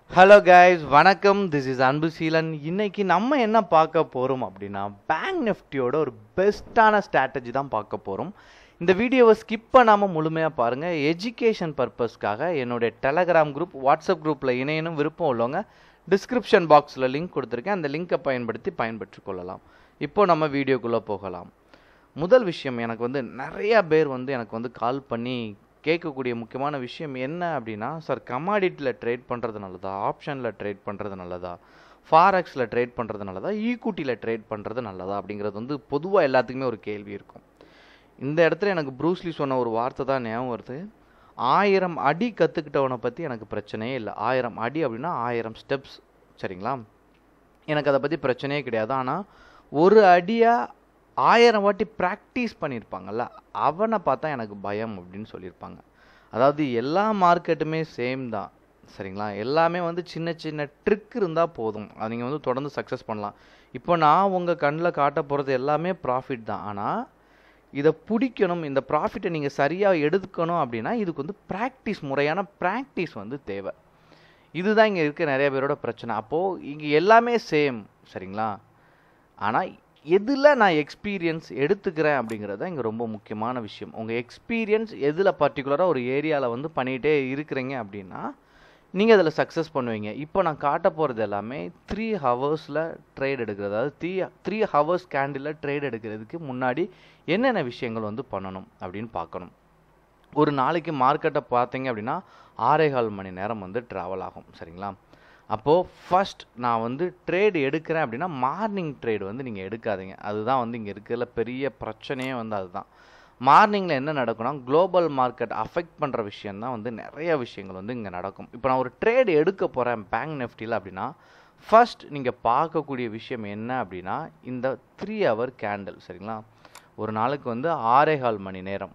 hello guys வணக்கம் this is Anbu Seelan இன்னைக்கு நம்ம என்ன பார்க்க போகிறோம் அப்படின்னா பேங்க் நிஃப்டியோட ஒரு பெஸ்ட்டான ஸ்ட்ராட்டஜி தான் பார்க்க போகிறோம் இந்த வீடியோவை ஸ்கிப் பண்ணாமல் முழுமையாக பாருங்கள் எஜுகேஷன் பர்பஸ்க்காக என்னுடைய டெலகிராம் குரூப் வாட்ஸ்அப் குரூப்பில் இணையனும் விருப்பம் உள்ளவங்க டிஸ்கிரிப்ஷன் பாக்ஸில் லிங்க் கொடுத்துருக்கேன் அந்த லிங்கை பயன்படுத்தி பயன்பெற்று கொள்ளலாம் இப்போ நம்ம வீடியோக்குள்ளே போகலாம் முதல் விஷயம் எனக்கு வந்து நிறைய பேர் வந்து எனக்கு வந்து கால் பண்ணி கேட்கக்கூடிய முக்கியமான விஷயம் என்ன அப்படின்னா சார் கமாடிட்டியில் ட்ரேட் பண்ணுறது நல்லதா ஆப்ஷனில் ட்ரேட் பண்ணுறது நல்லதா ஃபாரெக்ஸில் ட்ரேட் பண்ணுறது நல்லதா ஈக்குட்டியில் ட்ரேட் பண்ணுறது நல்லதா அப்படிங்கிறது வந்து பொதுவாக எல்லாத்துக்குமே ஒரு கேள்வி இருக்கும் இந்த இடத்துல எனக்கு ப்ரூஸ்லி சொன்ன ஒரு வார்த்தை தான் ஞாபகம் வருது ஆயிரம் அடி கற்றுக்கிட்டவனை பற்றி எனக்கு பிரச்சனையே இல்லை ஆயிரம் அடி அப்படின்னா ஆயிரம் ஸ்டெப்ஸ் சரிங்களா எனக்கு அதை பற்றி பிரச்சனையே கிடையாது ஆனால் ஒரு அடியாக ஆயிரம் வாட்டி ப்ராக்டிஸ் பண்ணியிருப்பாங்கல்ல அவனை பார்த்தா எனக்கு பயம் அப்படின்னு சொல்லியிருப்பாங்க அதாவது எல்லா மார்க்கெட்டுமே சேம் தான் சரிங்களா எல்லாமே வந்து சின்ன சின்ன ட்ரிக் இருந்தால் போதும் அது நீங்கள் வந்து தொடர்ந்து சக்ஸஸ் பண்ணலாம் இப்போ நான் உங்கள் கண்ணில் காட்ட போகிறது எல்லாமே ப்ராஃபிட் தான் ஆனால் இதை பிடிக்கணும் இந்த ப்ராஃபிட்டை நீங்கள் சரியாக எடுக்கணும் அப்படின்னா இதுக்கு வந்து ப்ராக்டிஸ் முறையான ப்ராக்டிஸ் வந்து தேவை இதுதான் இங்கே இருக்க நிறைய பேரோட பிரச்சனை அப்போது இங்கே எல்லாமே சேம் சரிங்களா ஆனால் எதில் நான் எக்ஸ்பீரியன்ஸ் எடுத்துக்கிறேன் அப்படிங்கிறது தான் இங்கே ரொம்ப முக்கியமான விஷயம் உங்கள் எக்ஸ்பீரியன்ஸ் எதில் பர்டிகுலராக ஒரு ஏரியாவில் வந்து பண்ணிகிட்டே இருக்கிறீங்க அப்படின்னா நீங்கள் அதில் சக்ஸஸ் பண்ணுவீங்க இப்போ நான் காட்ட போகிறது எல்லாமே த்ரீ ஹவர்ஸில் ட்ரேட் எடுக்கிறது அதாவது three three hours candle trade எடுக்கிறதுக்கு முன்னாடி என்னென்ன விஷயங்கள் வந்து பண்ணணும் அப்படின்னு பார்க்கணும் ஒரு நாளைக்கு மார்க்கெட்டை பார்த்தீங்க அப்படின்னா ஆறேகால் மணி நேரம் வந்து ட்ராவல் ஆகும் சரிங்களா அப்போது ஃபஸ்ட் நான் வந்து ட்ரேடு எடுக்கிறேன் அப்படின்னா மார்னிங் ட்ரேடு வந்து நீங்கள் எடுக்காதீங்க அதுதான் வந்து இங்கே இருக்கிறதுல பெரிய பிரச்சனையே வந்து அதுதான் மார்னிங்கில் என்ன நடக்கும்னா குளோபல் மார்க்கெட் அஃபெக்ட் பண்ணுற விஷயந்தான் வந்து நிறைய விஷயங்கள் வந்து இங்கே நடக்கும் இப்போ நான் ஒரு ட்ரேடு எடுக்க போகிறேன் பேங்க் நெஃப்டியில் அப்படின்னா ஃபர்ஸ்ட் நீங்கள் பார்க்கக்கூடிய விஷயம் என்ன அப்படின்னா இந்த த்ரீ ஹவர் கேண்டில் சரிங்களா ஒரு நாளுக்கு வந்து ஆறேகால் மணி நேரம்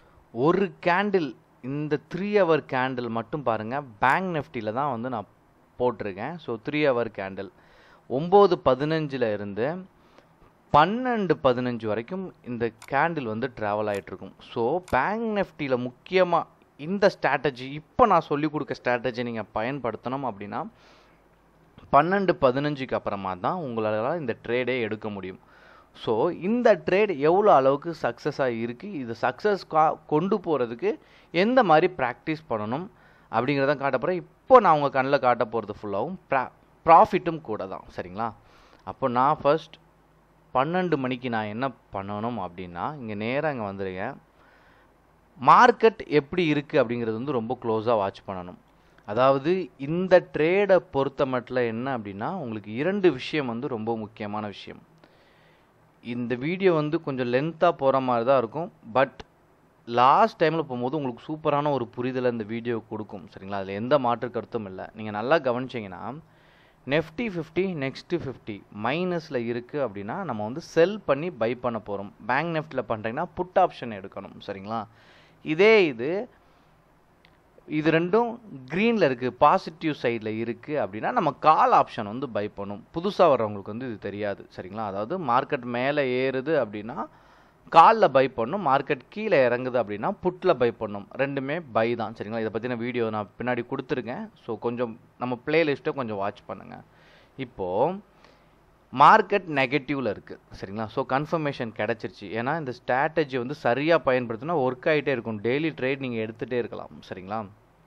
ஒரு கேண்டில் இந்த த்ரீ ஹவர் கேண்டில் மட்டும் பாருங்கள் பேங்க் நெஃப்டியில் தான் வந்து நான் போட்டிருக்கேன் ஸோ த்ரீ ஹவர் கேண்டில் ஒம்பது பதினஞ்சில் இருந்து பன்னெண்டு பதினஞ்சு வரைக்கும் இந்த கேண்டில் வந்து ட்ராவல் ஆகிட்டுருக்கும் ஸோ பேங்க் நெஃப்டியில் முக்கியமாக இந்த ஸ்ட்ராட்டஜி இப்போ நான் சொல்லிக் கொடுக்க ஸ்ட்ராட்டஜி நீங்கள் பயன்படுத்தணும் அப்படின்னா பன்னெண்டு பதினஞ்சுக்கு அப்புறமா தான் உங்களால் இந்த ட்ரேடே எடுக்க முடியும் ஸோ இந்த ட்ரேட் எவ்வளோ அளவுக்கு சக்ஸஸாக இருக்குது இது சக்ஸஸ் கா கொண்டு போகிறதுக்கு எந்த மாதிரி ப்ராக்டிஸ் பண்ணணும் அப்படிங்கிறத காட்ட போகிறேன் இப்போ நான் உங்கள் கண்ணில் காட்ட போகிறது ஃபுல்லாகவும் ப்ரா ப்ராஃபிட்டும் கூட தான் சரிங்களா அப்போ நான் ஃபர்ஸ்ட் பன்னெண்டு மணிக்கு நான் என்ன பண்ணணும் அப்படின்னா இங்கே நேராக இங்கே வந்துருக்கேன் மார்க்கெட் எப்படி இருக்குது அப்படிங்கிறது வந்து ரொம்ப க்ளோஸாக வாட்ச் பண்ணணும் அதாவது இந்த ட்ரேடை பொறுத்த மட்டும் என்ன அப்படின்னா உங்களுக்கு இரண்டு விஷயம் வந்து ரொம்ப முக்கியமான விஷயம் இந்த வீடியோ வந்து கொஞ்சம் லென்த்தாக போகிற மாதிரி தான் இருக்கும் பட் லாஸ்ட் டைமில் போகும்போது உங்களுக்கு சூப்பரான ஒரு புரிதலை இந்த வீடியோ கொடுக்கும் சரிங்களா அதில் எந்த மாற்று கருத்தும் இல்லை நீங்கள் நல்லா கவனிச்சிங்கன்னா நெஃப்டி ஃபிஃப்டி நெக்ஸ்ட்டு ஃபிஃப்டி மைனஸில் இருக்குது அப்படின்னா நம்ம வந்து செல் பண்ணி பை பண்ண போகிறோம் பேங்க் நெஃப்டியில் பண்ணுறீங்கன்னா புட் ஆப்ஷன் எடுக்கணும் சரிங்களா இதே இது இது ரெண்டும் க்ரீனில் இருக்குது பாசிட்டிவ் சைடில் இருக்குது அப்படின்னா நம்ம கால் ஆப்ஷன் வந்து பை பண்ணும் புதுசாக வர்றவங்களுக்கு வந்து இது தெரியாது சரிங்களா அதாவது மார்க்கெட் மேலே ஏறுது அப்படின்னா காலில் பை பண்ணும் மார்க்கெட் கீழே இறங்குது அப்படின்னா புட்டில் பை பண்ணும் ரெண்டுமே பை தான் சரிங்களா இதை பற்றின வீடியோ நான் பின்னாடி கொடுத்துருக்கேன் ஸோ கொஞ்சம் நம்ம பிளேலிஸ்ட்டை கொஞ்சம் வாட்ச் பண்ணுங்கள் இப்போது மார்க்கெட் நெகட்டிவில் இருக்குது சரிங்களா ஸோ கன்ஃபர்மேஷன் கிடச்சிருச்சு ஏன்னா இந்த ஸ்ட்ராட்டஜி வந்து சரியாக பயன்படுத்தினா ஒர்க் ஆகிட்டே இருக்கும் டெய்லி ட்ரேட் நீங்கள் எடுத்துகிட்டே இருக்கலாம் சரிங்களா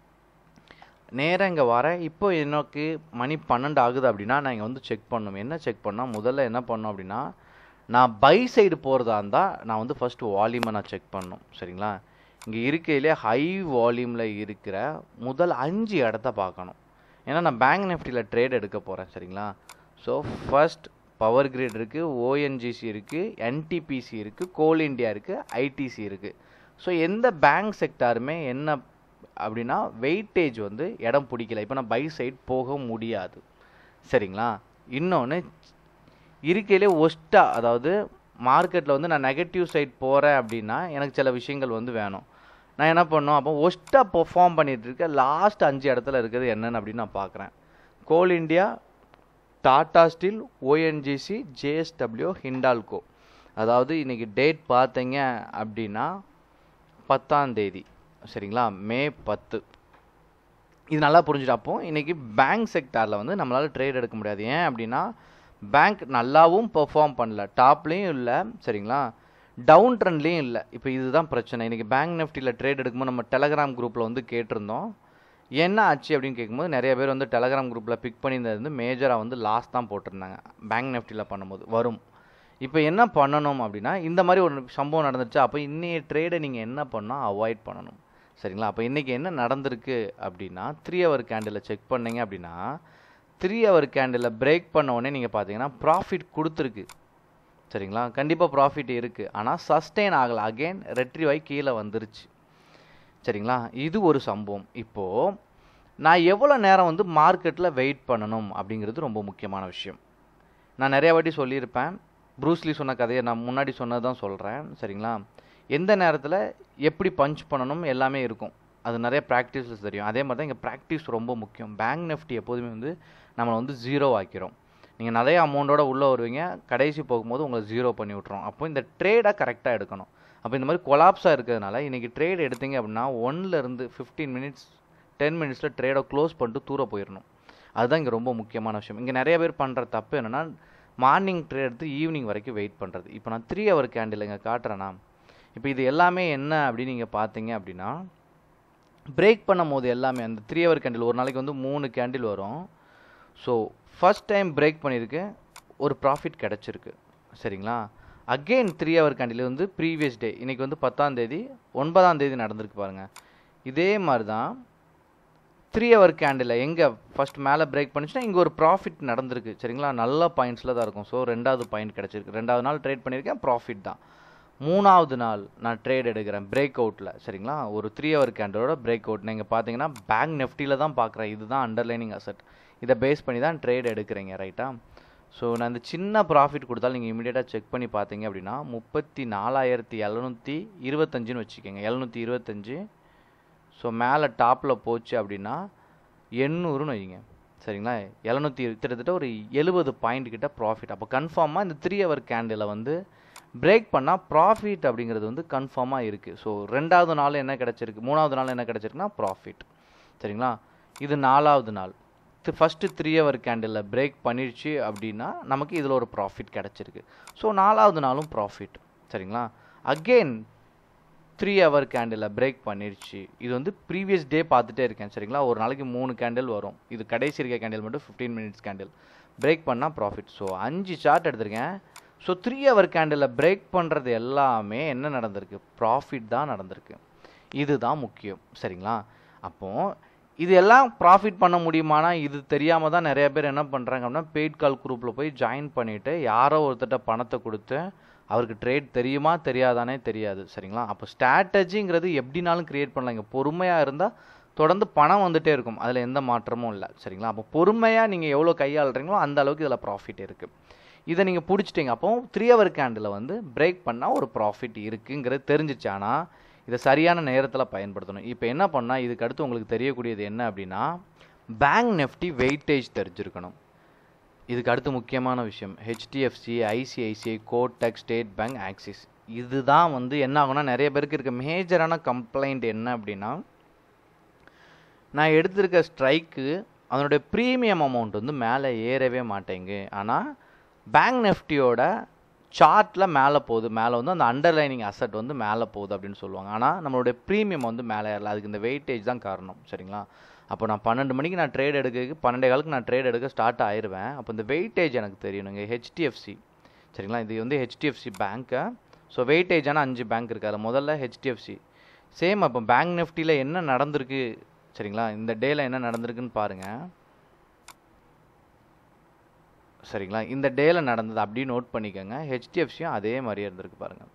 நேராக இங்கே வரேன் இப்போ எனக்கு மணி பன்னெண்டு ஆகுது அப்படின்னா நான் இங்கே வந்து செக் பண்ணணும் என்ன செக் பண்ணால் முதல்ல என்ன பண்ணணும் அப்படின்னா நான் பை சைடு போகிறதா இருந்தால் நான் வந்து ஃபஸ்ட்டு வால்யூமை நான் செக் பண்ணணும் சரிங்களா இங்கே இருக்கையிலே ஹை வால்யூமில் இருக்கிற முதல் அஞ்சு இடத்த பார்க்கணும் ஏன்னா நான் பேங்க் நிஃப்டியில் ட்ரேட் எடுக்க போகிறேன் சரிங்களா ஸோ ஃபர்ஸ்ட் பவர் கிரிட் இருக்குது ஓஎன்ஜிசி இருக்குது என்டிபிசி இருக்குது கோல் இண்டியா இருக்குது ஐடிசி இருக்குது ஸோ எந்த பேங்க் செக்டாருமே என்ன அப்படின்னா வெயிட்டேஜ் வந்து இடம் பிடிக்கல இப்போ நான் பை சைட் போக முடியாது சரிங்களா இன்னொன்று இருக்கையிலே ஒஸ்ட்டாக அதாவது மார்க்கெட்டில் வந்து நான் நெகட்டிவ் சைட் போகிறேன் அப்படின்னா எனக்கு சில விஷயங்கள் வந்து வேணும் நான் என்ன பண்ணோம் அப்போ ஒஸ்ட்டாக பெர்ஃபார்ம் பண்ணிகிட்டு இருக்க லாஸ்ட் அஞ்சு இடத்துல இருக்கிறது என்னென்னு அப்படின்னு நான் பார்க்குறேன் Coal India Tata Steel ONGC JSW Hindalco அதாவது இன்றைக்கி டேட் பார்த்தீங்க அப்படின்னா பத்தாம் தேதி சரிங்களா மே பத்து இது நல்லா புரிஞ்சுட்டு அப்போ இன்றைக்கி பேங்க் செக்டாரில் வந்து நம்மளால் ட்ரேட் எடுக்க முடியாது ஏன் அப்படின்னா பேங்க் நல்லாவும் பெர்ஃபார்ம் பண்ணல டாப்லேயும் இல்லை சரிங்களா டவுன் ட்ரெண்ட்லேயும் இல்லை இப்போ இதுதான் பிரச்சனை இன்றைக்கி பேங்க் நிஃப்டியில் ட்ரேட் எடுக்கும்போது நம்ம டெலகிராம் குரூப்பில் வந்து கேட்டிருந்தோம் என்ன ஆச்சு அப்படின்னு கேட்கும்போது நிறைய பேர் வந்து டெலகிராம் குரூப்பில் பிக் பண்ணியிருந்தது வந்து மேஜராக வந்து லாஸ் தான் போட்டிருந்தாங்க பேங்க் நிஃப்டியில் பண்ணும்போது வரும் இப்போ என்ன பண்ணணும் அப்படின்னா இந்த மாதிரி ஒரு சம்பவம் நடந்துச்சு அப்போ இன்னைய ட்ரேடை நீங்கள் என்ன பண்ணால் அவாய்ட் பண்ணணும் சரிங்களா அப்போ இன்றைக்கி என்ன நடந்திருக்கு அப்படின்னா த்ரீ ஹவர் கேண்டிலை செக் பண்ணீங்க அப்படின்னா த்ரீ ஹவர் கேண்டிலில் பிரேக் பண்ண உடனே நீங்கள் பார்த்தீங்கன்னா ப்ராஃபிட் கொடுத்துருக்கு சரிங்களா கண்டிப்பாக ப்ராஃபிட் இருக்குது ஆனால் சஸ்டெயின் ஆகலை அகெயின் ரெட்ரிவாய் கீழே வந்துருச்சு சரிங்களா இது ஒரு சம்பவம் இப்போது நான் எவ்வளோ நேரம் வந்து மார்க்கெட்டில் வெயிட் பண்ணணும் அப்படிங்கிறது ரொம்ப முக்கியமான விஷயம் நான் நிறைய வாட்டி சொல்லியிருப்பேன் ப்ரூஸ்லி சொன்ன கதையை நான் முன்னாடி சொன்னது தான் சொல்கிறேன் சரிங்களா எந்த நேரத்தில் எப்படி பஞ்ச் பண்ணணும் எல்லாமே இருக்கும் அது நிறைய ப்ராக்டிஸஸ் தெரியும் அதே மாதிரி தான் இங்கே ப்ராக்டிஸ் ரொம்ப முக்கியம் பேங்க் நிஃப்டி எப்போதுமே வந்து நம்மளை வந்து ஜீரோ ஆக்கிறோம் நீங்கள் நிறைய அமௌண்ட்டோட உள்ளே வருவீங்க கடைசி போகும்போது உங்களை ஜீரோ பண்ணி விட்றோம் அப்போ இந்த ட்ரேடை கரெக்டாக எடுக்கணும் அப்போ இந்த மாதிரி கொலாப்ஸாக இருக்கிறதுனால இன்றைக்கி ட்ரேட் எடுத்தீங்க அப்படின்னா ஒன்லேருந்து ஃபிஃப்டீன் மினிட்ஸ் டென் மினிட்ஸில் ட்ரேடை க்ளோஸ் பண்ணிட்டு தூர போயிடணும் அதுதான் இங்கே ரொம்ப முக்கியமான விஷயம் இங்கே நிறைய பேர் பண்ணுற தப்பு என்னென்னா மார்னிங் ட்ரேட் எடுத்து ஈவினிங் வரைக்கும் வெயிட் பண்ணுறது இப்போ நான் த்ரீ ஹவர் கேண்டில் இங்கே காட்டுறேன்னா இப்போ இது எல்லாமே என்ன அப்படின்னு நீங்கள் பார்த்தீங்க அப்படின்னா பிரேக் பண்ணும் போது எல்லாமே அந்த த்ரீ ஹவர் கேண்டில் ஒரு நாளைக்கு வந்து மூணு கேண்டில் வரும் ஸோ ஃபஸ்ட் டைம் பிரேக் பண்ணியிருக்கு ஒரு ப்ராஃபிட் கிடச்சிருக்கு சரிங்களா அகெயின் த்ரீ ஹவர் கேண்டில் வந்து ப்ரீவியஸ் டே இன்றைக்கி வந்து பத்தாம் தேதி ஒன்பதாம் தேதி நடந்திருக்கு பாருங்கள் இதே மாதிரி தான் த்ரீ ஹவர் கேண்டில் எங்கே ஃபஸ்ட் மேலே பிரேக் பண்ணிச்சுன்னா இங்கே ஒரு ப்ராஃபிட் நடந்திருக்கு சரிங்களா நல்ல பாயிண்ட்ஸில் தான் இருக்கும் ஸோ ரெண்டாவது பாயிண்ட் கிடச்சிருக்கு ரெண்டாவது நாள் ட்ரேட் பண்ணியிருக்கேன் ப்ராஃபிட் தான் மூணாவது நாள் நான் ட்ரேட் எடுக்கிறேன் பிரேக் அவுட்டில் சரிங்களா ஒரு த்ரீ ஹவர் கேண்டலோட பிரேக் அவுட் நீங்கள் பார்த்தீங்கன்னா பேங்க் நெஃப்டியில் தான் பார்க்குறேன் இதுதான் அண்டர்லைனிங் அசட் இதை பேஸ் பண்ணி தான் ட்ரேட் எடுக்கிறீங்க ரைட்டா ஸோ நான் இந்த சின்ன ப்ராஃபிட் கொடுத்தாலும் நீங்கள் இமீடியட்டாக செக் பண்ணி பார்த்தீங்க அப்படின்னா முப்பத்தி நாலாயிரத்தி எழுநூற்றி இருபத்தஞ்சுன்னு வச்சுக்கோங்க எழுநூற்றி இருபத்தஞ்சு ஸோ மேலே டாப்பில் போச்சு அப்படின்னா எண்ணூறுன்னு வைங்க சரிங்களா எழுநூற்றி கிட்டத்தட்ட ஒரு எழுபது பாயிண்ட் கிட்ட ப்ராஃபிட் அப்போ கன்ஃபார்மாக இந்த த்ரீ ஹவர் கேண்டில் வந்து பிரேக் பண்ணால் ப்ராஃபிட் அப்படிங்கிறது வந்து கன்ஃபார்மாக இருக்குது ஸோ ரெண்டாவது நாள் என்ன கிடச்சிருக்கு மூணாவது நாள் என்ன கிடச்சிருக்குன்னா ப்ராஃபிட் சரிங்களா இது நாலாவது நாள் ஃபஸ்ட்டு த்ரீ ஹவர் கேண்டிலில் பிரேக் பண்ணிடுச்சு அப்படின்னா நமக்கு இதில் ஒரு ப்ராஃபிட் கிடச்சிருக்கு ஸோ நாலாவது நாளும் ப்ராஃபிட் சரிங்களா அகெயின் த்ரீ ஹவர் கேண்டிலில் பிரேக் பண்ணிடுச்சு இது வந்து ப்ரீவியஸ் டே பார்த்துட்டே இருக்கேன் சரிங்களா ஒரு நாளைக்கு மூணு கேண்டில் வரும் இது கடைசி இருக்க கேண்டில் மட்டும் ஃபிஃப்டீன் மினிட்ஸ் கேண்டில் பிரேக் பண்ணால் ப்ராஃபிட் ஸோ அஞ்சு சார்ட் எடுத்திருக்கேன் ஸோ த்ரீ ஹவர் கேண்டிலில் பிரேக் பண்ணுறது எல்லாமே என்ன நடந்திருக்கு ப்ராஃபிட் தான் நடந்திருக்கு இதுதான் முக்கியம் சரிங்களா அப்போது இது எல்லாம் ப்ராஃபிட் பண்ண முடியுமானா இது தெரியாமல் தான் நிறைய பேர் என்ன பண்ணுறாங்க அப்படின்னா பெய்ட் கால் குரூப்பில் போய் ஜாயின் பண்ணிவிட்டு யாரோ ஒருத்தட்ட பணத்தை கொடுத்து அவருக்கு ட்ரேட் தெரியுமா தெரியாதானே தெரியாது சரிங்களா அப்போ ஸ்ட்ராட்டஜிங்கிறது எப்படினாலும் க்ரியேட் பண்ணலாம் இங்கே பொறுமையாக இருந்தால் தொடர்ந்து பணம் வந்துகிட்டே இருக்கும் அதில் எந்த மாற்றமும் இல்லை சரிங்களா அப்போ பொறுமையாக நீங்கள் எவ்வளோ கையாளுறீங்களோ அந்த அளவுக்கு இதில் ப்ராஃபிட் இருக்குது இதை நீங்கள் பிடிச்சிட்டிங்க அப்போ த்ரீ ஹவர் கேண்டில் வந்து பிரேக் பண்ணால் ஒரு ப்ராஃபிட் இருக்குங்கிறது தெரிஞ்சிச்சு ஆனால் இதை சரியான நேரத்தில் பயன்படுத்தணும் இப்போ என்ன பண்ணால் இதுக்கு அடுத்து உங்களுக்கு தெரியக்கூடியது என்ன அப்படின்னா பேங்க் நெஃப்டி வெயிட்டேஜ் தெரிஞ்சிருக்கணும் இதுக்கு அடுத்து முக்கியமான விஷயம் HDFC ICICI Kotak State Bank Axis இதுதான் வந்து என்ன ஆகும்னா நிறைய பேருக்கு இருக்க மேஜரான கம்ப்ளைண்ட் என்ன அப்படின்னா நான் எடுத்திருக்க ஸ்ட்ரைக்கு அதனுடைய ப்ரீமியம் அமௌண்ட் வந்து மேலே ஏறவே மாட்டேங்கு ஆனால் பேங்க் நெஃப்டியோட சார்ட்டில் மேலே போகுது மேலே வந்து அந்த அண்டர்லைனிங் அசட் வந்து மேலே போகுது அப்படின்னு சொல்லுவாங்க ஆனால் நம்மளுடைய ப்ரீமியம் வந்து மேலே ஏறல அதுக்கு இந்த வெயிட்டேஜ் தான் காரணம் சரிங்களா அப்போ நான் பன்னெண்டு மணிக்கு நான் ட்ரேட் எடுக்க பன்னெண்டே காலுக்கு நான் ட்ரேட் எடுக்க ஸ்டார்ட் ஆயிடுவேன் அப்போ இந்த வெயிட்டேஜ் எனக்கு தெரியணுங்க ஹெச்டிஎஃப்சி சரிங்களா இது வந்து ஹெச்டிஎஃப்சி பேங்க்கு ஸோ வெயிட்டேஜான அஞ்சு பேங்க் இருக்குது அதில் முதல்ல ஹெச்டிஎஃப்சி சேம் அப்போ பேங்க் நிஃப்டியில் என்ன நடந்திருக்கு சரிங்களா இந்த டேயில் என்ன நடந்திருக்குன்னு பாருங்கள் சரிங்களா இந்த டேயில் நடந்தது அப்படியே நோட் பண்ணிக்கோங்க ஹெச்டிஎஃப்சியும் அதே மாதிரியே இருந்திருக்கு பாருங்கள்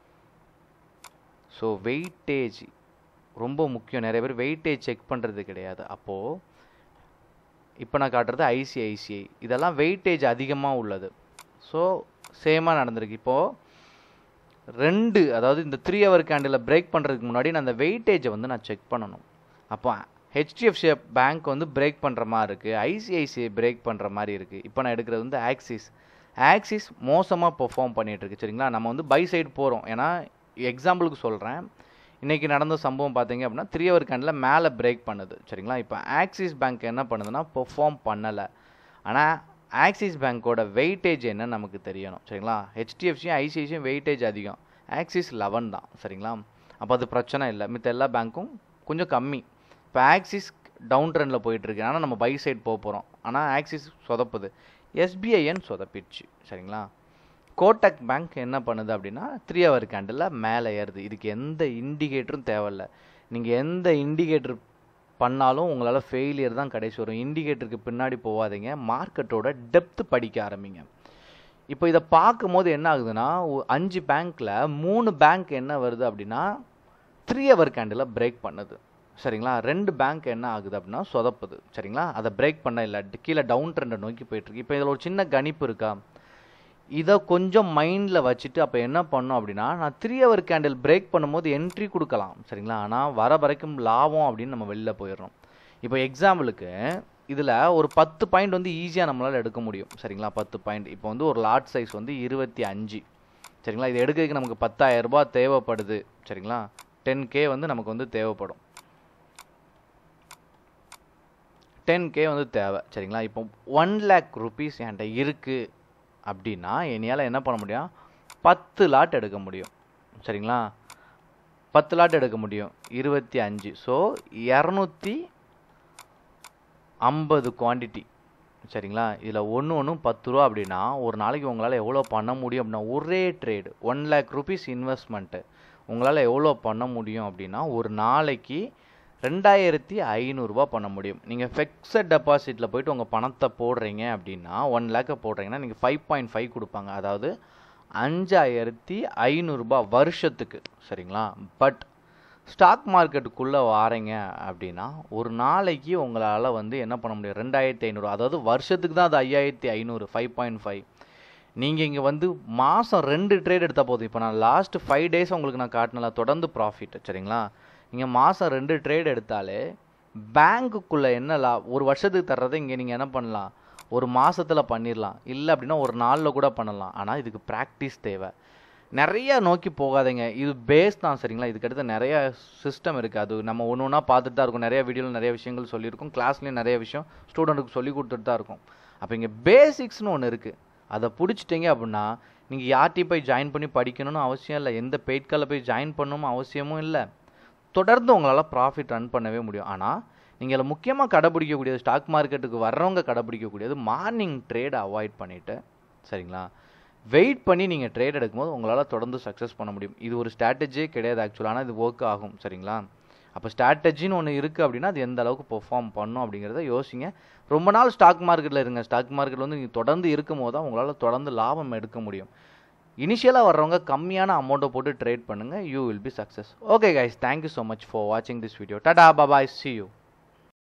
ஸோ வெயிட்டேஜ் ரொம்ப முக்கியம் நிறைய பேர் வெயிட்டேஜ் செக் பண்ணுறது கிடையாது அப்போது இப்போ நான் காட்டுறது ஐசிஐசிஐ இதெல்லாம் வெயிட்டேஜ் அதிகமாக உள்ளது ஸோ சேமாக நடந்திருக்கு இப்போது ரெண்டு அதாவது இந்த த்ரீ ஹவர் கேண்டில் பிரேக் பண்ணுறதுக்கு முன்னாடி நான் அந்த வெயிட்டேஜை வந்து நான் செக் பண்ணணும் அப்போ ஹெச்டிஎஃப்சி பேங்க் வந்து பிரேக் பண்ணுற மாதிரி இருக்குது ஐசிஐசிஐ பிரேக் பண்ணுற மாதிரி இருக்குது இப்போ நான் எடுக்கிறது வந்து ஆக்சிஸ் ஆக்சிஸ் மோசமாக பெர்ஃபார்ம் பண்ணிகிட்ருக்கு சரிங்களா நம்ம வந்து பை சைடு போகிறோம் ஏன்னா எக்ஸாம்பிளுக்கு சொல்கிறேன் இன்றைக்கி நடந்த சம்பவம் பார்த்தீங்க அப்படின்னா த்ரீ ஹவர் கேண்டில் மேலே பிரேக் பண்ணுது சரிங்களா இப்போ ஆக்சிஸ் பேங்க் என்ன பண்ணுதுன்னா பெர்ஃபார்ம் பண்ணலை ஆனால் ஆக்சிஸ் பேங்க்கோட வெயிட்டேஜ் என்னன்னு நமக்கு தெரியணும் சரிங்களா ஹெச்டிஎஃப்சியும் ஐசிஐசியும் வெயிட்டேஜ் அதிகம் ஆக்சிஸ் லெவன் தான் சரிங்களா அப்போ அது பிரச்சனை இல்லை மித்த எல்லா பேங்க்கும் கொஞ்சம் கம்மி இப்போ ஆக்சிஸ் டவுன் ட்ரெண்டில் போயிட்டுருக்கு ஆனால் நம்ம பை சைடு போக போகிறோம் ஆனால் ஆக்சிஸ் சொதப்புது எஸ்பிஐஎன் சொதப்பிடுச்சு சரிங்களா கோட்டக் பேங்க் என்ன பண்ணுது அப்படின்னா த்ரீ ஹவர் கேண்டில் மேலே ஏறுது இதுக்கு எந்த இண்டிகேட்டரும் தேவையில்ல நீங்கள் எந்த இண்டிகேட்டர் பண்ணாலும் உங்களால் ஃபெயிலியர் தான் கடைசி வரும் இண்டிகேட்டருக்கு பின்னாடி போகாதீங்க மார்க்கெட்டோட டெப்த்து படிக்க ஆரம்பிங்க இப்போ இதை பார்க்கும்போது என்ன ஆகுதுன்னா ஒ- அஞ்சு பேங்க்கில் மூணு பேங்க் என்ன வருது அப்படின்னா த்ரீ ஹவர் கேண்டில் பிரேக் பண்ணுது சரிங்களா ரெண்டு பேங்க் என்ன ஆகுது அப்படின்னா சொதப்புது சரிங்களா அதை பிரேக் பண்ண இல்லை கீழே டவுன் ட்ரெண்டை நோக்கி போயிட்டுருக்கு இப்போ இதில் ஒரு சின்ன கணிப்பு இருக்கா இதை கொஞ்சம் மைண்டில் வச்சுட்டு அப்போ என்ன பண்ணோம் அப்படின்னா நான் த்ரீ ஹவர் கேண்டில் பிரேக் பண்ணும்போது என்ட்ரி கொடுக்கலாம் சரிங்களா ஆனால் வர வரைக்கும் லாபம் அப்படின்னு நம்ம வெளில போயிடுறோம் இப்போ எக்ஸாம்பிளுக்கு இதில் ஒரு பத்து பாயிண்ட் வந்து ஈஸியாக நம்மளால் எடுக்க முடியும் சரிங்களா பத்து பாயிண்ட் இப்போ வந்து ஒரு லாட் சைஸ் வந்து இருபத்தி அஞ்சு சரிங்களா இது எடுக்கிறதுக்கு நமக்கு 10000 ரூபாய் தேவைப்படுது சரிங்களா டென் கே வந்து நமக்கு வந்து தேவைப்படும் டென் கே வந்து தேவை சரிங்களா இப்போ ஒன் லேக் ருபீஸ் என்கிட்ட இருக்குது அப்படின்னா என்னையால் என்ன பண்ண முடியும் பத்து லாட் எடுக்க முடியும் சரிங்களா பத்து லாட் எடுக்க முடியும் இருபத்தி அஞ்சு ஸோ இரநூத்தி ஐம்பது குவாண்டிட்டி சரிங்களா இதில் ஒன்று ஒன்றும் பத்து ரூபா அப்படின்னா ஒரு நாளைக்கு உங்களால் எவ்வளோ பண்ண முடியும் அப்படின்னா ஒரே trade one lakh rupees investment உங்களால் எவ்வளோ பண்ண முடியும் அப்படின்னா ஒரு நாளைக்கு ரெண்டாயிரத்தி ஐநூறுரூவா பண்ண முடியும் நீங்கள் ஃபிக்ஸட் டெபாசிட்டில் போயிட்டு உங்கள் பணத்தை போடுறீங்க அப்படின்னா ஒன் லேக்கை போடுறீங்கன்னா நீங்கள் ஃபைவ் பாயிண்ட் ஃபைவ் கொடுப்பாங்க அதாவது அஞ்சாயிரத்தி ஐநூறுரூபா வருஷத்துக்கு சரிங்களா பட் ஸ்டாக் மார்க்கெட்டுக்குள்ளே வாரீங்க அப்படின்னா ஒரு நாளைக்கு உங்களால் வந்து என்ன பண்ண முடியும் ரெண்டாயிரத்தி ஐநூறு அதாவது வருஷத்துக்கு தான் அது ஐயாயிரத்தி ஐநூறு ஃபைவ் பாயிண்ட் ஃபைவ் நீங்கள் இங்கே வந்து மாதம் ரெண்டு ட்ரேட் எடுத்தால் போதும் இப்போ நான் லாஸ்ட் ஃபைவ் டேஸ் உங்களுக்கு நான் காட்டினல தொடர்ந்து ப்ராஃபிட் சரிங்களா நீங்கள் மாதம் ரெண்டு ட்ரேட் எடுத்தாலே பேங்க்குள்ளே என்ன லா ஒரு வருஷத்துக்கு தர்றதை இங்கே நீங்கள் என்ன பண்ணலாம் ஒரு மாசத்தில் பண்ணிடலாம் இல்லை அப்படின்னா ஒரு நாளில் கூட பண்ணலாம் ஆனால் இதுக்கு ப்ராக்டிஸ் தேவை நிறைய நோக்கி போகாதீங்க இது பேஸ் தான் சரிங்களா இதுக்கடுத்து நிறைய சிஸ்டம் இருக்குது அது நம்ம ஒன்று ஒன்றா பார்த்துட்டு தான் இருக்கும் நிறைய வீடியோவில் நிறைய விஷயங்கள் சொல்லியிருக்கோம் கிளாஸ்லேயும் நிறைய விஷயம் ஸ்டூடெண்ட்டுக்கு சொல்லி கொடுத்துட்டு தான் இருக்கும் அப்போ இங்கே பேசிக்ஸ்னு ஒன்று இருக்குது அதை பிடிச்சிட்டிங்க அப்படின்னா நீங்கள் யார்ட்டையும் போய் ஜாயின் பண்ணி படிக்கணும்னு அவசியம் இல்லை எந்த பெய்ட்காலில் போய் ஜாயின் பண்ணணும் அவசியமும் இல்லை தொடர்ந்து உங்களால் ப்ராஃபிட் ரன் பண்ணவே முடியும் ஆனால் நீங்கள் முக்கியமாக கடைபிடிக்கக்கூடியது ஸ்டாக் மார்க்கெட்டுக்கு வர்றவங்க கடைபிடிக்கக்கூடியது மார்னிங் ட்ரேடை அவாய்ட் பண்ணிவிட்டு சரிங்களா வெயிட் பண்ணி நீங்கள் ட்ரேட் எடுக்கும்போது உங்களால் தொடர்ந்து சக்ஸஸ் பண்ண முடியும் இது ஒரு ஸ்ட்ராட்டஜியே கிடையாது ஆக்சுவலாக ஆனால் இது ஒர்க் ஆகும் சரிங்களா அப்போ ஸ்ட்ராட்டஜின்னு ஒன்று இருக்குது அப்படின்னா அது எந்த அளவுக்கு பெர்ஃபார்ம் பண்ணும் அப்படிங்கிறத யோசிங்க ரொம்ப நாள் ஸ்டாக் மார்க்கெட்டில் இருங்க ஸ்டாக் மார்க்கெட்டில் வந்து நீங்கள் தொடர்ந்து இருக்கும் போது தான் உங்களால் தொடர்ந்து லாபம் எடுக்க முடியும் இனிஷியலாக வர்றவங்க கம்மியான அமௌண்ட்டை போட்டு ட்ரேட் பண்ணுங்கள் you will be success okay guys thank you so much for வாட்சிங் this video tata bye bye see you